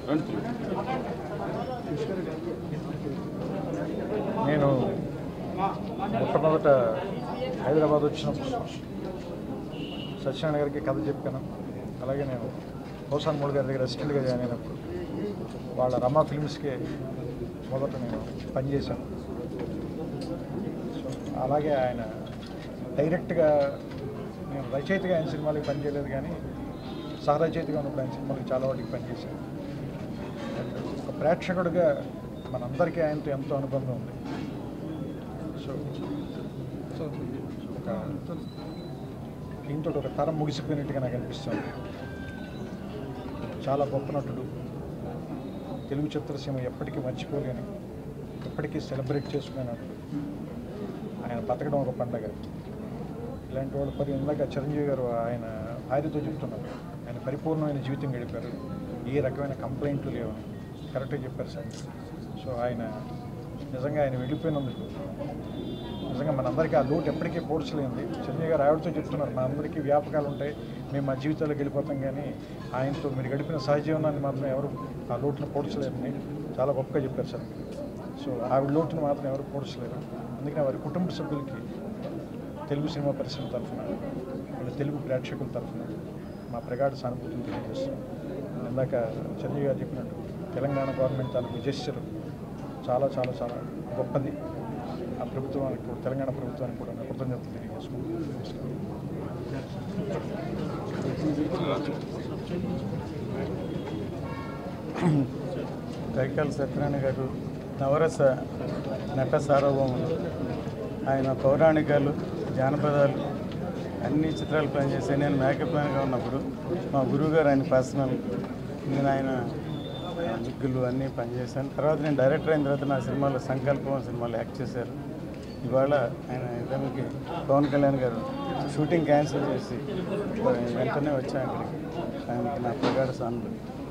నేను మొట్టమొదట హైదరాబాద్ వచ్చినప్పుడు సత్యనారాయణ గారికి కథ చెప్పాను అలాగే నేను హోసాన్ మూడు గారి దగ్గర అసిస్టెంట్గా జాయిన్ అయినప్పుడు వాళ్ళ రమా ఫిల్మ్స్కి మొదట నేను పనిచేశాను సో అలాగే ఆయన డైరెక్ట్గా నేను రచయితగా ఆయన సినిమాలకి పనిచేయలేదు కానీ సహరచయితగా ఉన్నప్పుడు ఆయన సినిమాలకి చాలా వాటికి పనిచేశాను ఒక ప్రేక్షకుడిగా మనందరికీ ఆయనతో ఎంతో అనుబంధం ఉంది సో సో ఒక దీంతో ఒక తరం ముగిసిపోయినట్టుగా నాకు అనిపిస్తుంది చాలా గొప్ప నటుడు తెలుగు చిత్రసీమ ఎప్పటికీ మర్చిపోలేని ఎప్పటికీ సెలబ్రేట్ చేసుకునే నటుడు ఆయన బతకడం ఒక పండగ ఇలాంటి వాళ్ళు పది ఇందాక చిరంజీవి గారు ఆయన భార్యతో చెప్తున్నారు ఆయన పరిపూర్ణమైన జీవితం గడిపారు ఏ రకమైన కంప్లైంట్లు లేవు కరెక్ట్గా చెప్పారు సార్ సో ఆయన నిజంగా ఆయన వెళ్ళిపోయినందుకు నిజంగా మనందరికీ ఆ లోటు ఎప్పటికీ పోడ్చలేంది చిరంజీవి గారు ఆవిడతో చెప్తున్నారు మా అందరికీ వ్యాపకాలు ఉంటాయి మేము మా జీవితాల్లోకి వెళ్ళిపోతాం కానీ ఆయనతో మీరు గడిపిన సహజీవనాన్ని మాత్రం ఎవరు ఆ లోటును పోడ్చలేరని చాలా గొప్పగా చెప్పారు సార్ సో ఆవిడ లోటును మాత్రం ఎవరు పోడ్చలేరు అందుకని వారి కుటుంబ సభ్యులకి తెలుగు సినిమా పరిశ్రమ తరఫున వాళ్ళ తెలుగు ప్రేక్షకుల తరఫున మా ప్రగాఢ సానుభూతిని తెలియజేస్తాం ఇందాక చిరంజీవి గారు చెప్పినట్టు తెలంగాణ గవర్నమెంట్ తాలూకు జెస్చర్ చాలా చాలా చాలా గొప్పది ఆ ప్రభుత్వానికి కూడా తెలంగాణ ప్రభుత్వానికి కూడా నా కృతజ్ఞతలు తెలియజేసుకుంటున్నాను కైకాల సత్యనారాయణ గారు నవరస నట సార్వభౌములు ఆయన పౌరాణికాలు జానపదాలు అన్ని చిత్రాలు పనిచేసాను నేను మేకప్ మ్యాన్గా ఉన్నప్పుడు మా గురువుగారు ఆయన పర్సనల్ నేను ఆయన జిగ్గులు అన్నీ పనిచేశాను తర్వాత నేను డైరెక్టర్ అయిన తర్వాత నా సినిమాలో సంకల్పం సినిమాలో యాక్ట్ చేశారు ఇవాళ ఆయన ఇతనికి పవన్ కళ్యాణ్ గారు షూటింగ్ క్యాన్సిల్ చేసి వెంటనే వచ్చాను ఇక్కడికి ఆయనకి నా ప్రగాఢ సానుభూతి